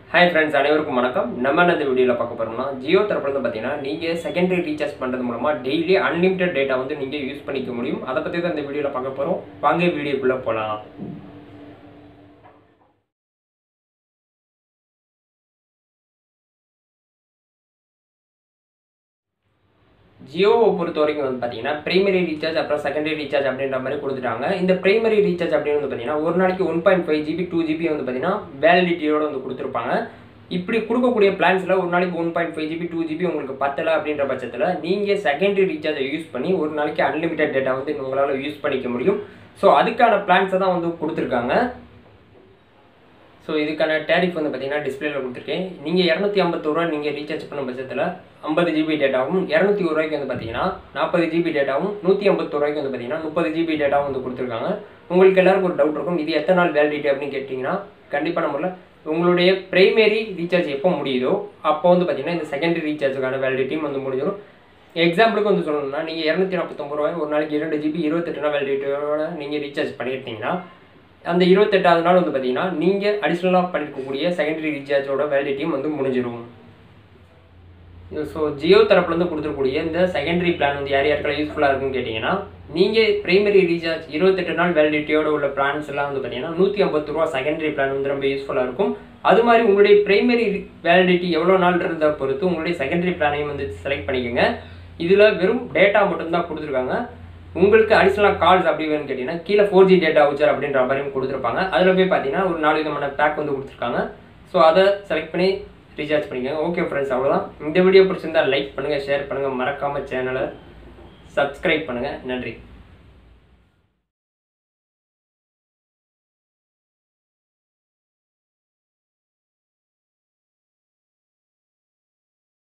hi friends அனைவருக்கும் வணக்கம் நம்ம என்ன இந்த வீடியோவில் பார்க்க போகிறோம்னா ஜியோ தரப்புல வந்து பார்த்தீங்கன்னா நீங்கள் செகண்டரி ரீசார்ஜ் பண்ணுறது மூலமாக டெய்லி அன்லிமிட்டட் டேட்டா வந்து நீங்கள் யூஸ் பண்ணிக்க முடியும் அதை பற்றி தான் இந்த வீடியோவில் பார்க்க போகிறோம் வாங்க வீடியோக்குள்ளே போகலாம் ஜியோவை பொறுத்த வரைக்கும் வந்து பார்த்தீங்கன்னா பிரைமரி ரீசார்ஜ் அப்புறம் செகண்டரி ரீசார்ஜ் அப்படின்ற மாதிரி கொடுத்துட்டாங்க இந்த பிரைமரி ரீசார்ஜ் அப்படின்னு வந்து பார்த்தீங்கன்னா ஒரு நாளைக்கு one point five GB two GB வந்து பார்த்தீங்கன்னா வேலிடிட்டியோட வந்து கொடுத்துருப்பாங்க இப்படி கொடுக்கக்கூடிய பிளான்ஸில் ஒரு நாளைக்கு one point five GB two GB உங்களுக்கு பத்தலை அப்படின்ற பட்சத்தில் நீங்கள் செகண்டரி ரீசார்ஜை யூஸ் பண்ணி ஒரு நாளைக்கு அன்லிமிட்டட் டேட்டா வந்து உங்களால் யூஸ் பண்ணிக்க முடியும் ஸோ அதுக்கான பிளான்ஸை தான் வந்து கொடுத்துருக்காங்க ஸோ இதுக்கான டேரிஃப் வந்து பார்த்தீங்கன்னா டிஸ்பிளேல கொடுத்துருக்கேன் நீங்கள் இரநூத்தி ஐம்பத்தோரு ரூபா நீங்கள் ரீசார்ஜ் பண்ண பட்சத்தில் ஐம்பது ஜிபி டேட்டாவும் இரநூத்தி ஒரு ரூபாய்க்கு வந்து பார்த்தீங்கன்னா நாற்பது ஜிபி டேட்டாவும் நூற்றி ஐம்பத்தோரு ரூபாய்க்கு வந்து பார்த்தீங்கன்னா முப்பது ஜிபி டேட்டாவும் வந்து கொடுத்துருக்காங்க உங்களுக்கு எல்லாருக்கும் ஒரு டவுட் இருக்கும் இது எத்தனை நாள் வேலிடிட்டி அப்படின்னு கேட்டிங்கன்னா கண்டிப்பான முறையில் உங்களுடைய பிரைமரி ரீசார்ஜ் எப்போ முடியுதோ அப்போ வந்து பார்த்தீங்கன்னா இந்த செகண்டரி ரீசார்ஜுக்கான வேலிடிட்டியும் வந்து முடிஞ்சிடும் எக்ஸாம்பிளுக்கு வந்து சொல்லணும்னா நீங்கள் இரநூத்தி நாற்பத்தொம்பது ரூபாய் ஒரு நாளைக்கு இரண்டு ஜிபி இருபத்தெட்டு நாள் வேலிடிட்டியோட நீங்கள் ரீசார்ஜ் பண்ணியிருந்தீங்கன்னா அந்த இருபத்தெட்டாவது நாள் வந்து பார்த்தீங்கன்னா நீங்கள் அடிஷ்னலாக பண்ணிருக்கக்கூடிய செகண்டரி ரீசார்ஜோட வேலிடிட்டியும் வந்து முடிஞ்சிடும் ஸோ ஜியோ தரப்புலேருந்து கொடுத்துருக்கூடிய இந்த செகண்டரி பிளான் வந்து யார் யாருக்கெல்லாம் யூஸ்ஃபுல்லாக இருக்குன்னு கேட்டிங்கன்னா நீங்கள் பிரைமரி ரீசார்ஜ் இருபத்தெட்டு நாள் வேலிடிட்டியோட உள்ள பிளான்ஸ் எல்லாம் வந்து பார்த்தீங்கன்னா நூற்றி ஐம்பது ரூபா செகண்டரி பிளான் வந்து ரொம்ப யூஸ்ஃபுல்லாக இருக்கும் அது மாதிரி உங்களுடைய பிரைமரி வேலிடிட்டி எவ்வளோ நாள் இருந்ததை பொறுத்து உங்களுடைய செகண்டரி பிளானையும் வந்து செலக்ட் பண்ணிக்கோங்க இதில் வெறும் டேட்டா மட்டும்தான் கொடுத்துருக்காங்க உங்களுக்கு அடிஷ்னலாக கால்ஸ் அப்படி வேணும்னு கேட்டிங்கன்னா கீழே ஃபோர் ஜி டேட்டா வச்சர் அப்படின்ற மாதிரியும் கொடுத்துருப்பாங்க அதில் போய் பார்த்தீங்கன்னா ஒரு நாலு விதமான பேக் வந்து கொடுத்துருக்காங்க ஸோ அதை செலக்ட் பண்ணி ரீசார்ஜ் பண்ணிக்கோங்க ஓகே ஃப்ரெண்ட்ஸ் அவ்வளோதான் இந்த வீடியோ பிடிச்சிருந்தா லைக் பண்ணுங்கள் ஷேர் பண்ணுங்கள் மறக்காமல் சேனலை சப்ஸ்கிரைப் பண்ணுங்கள் நன்றி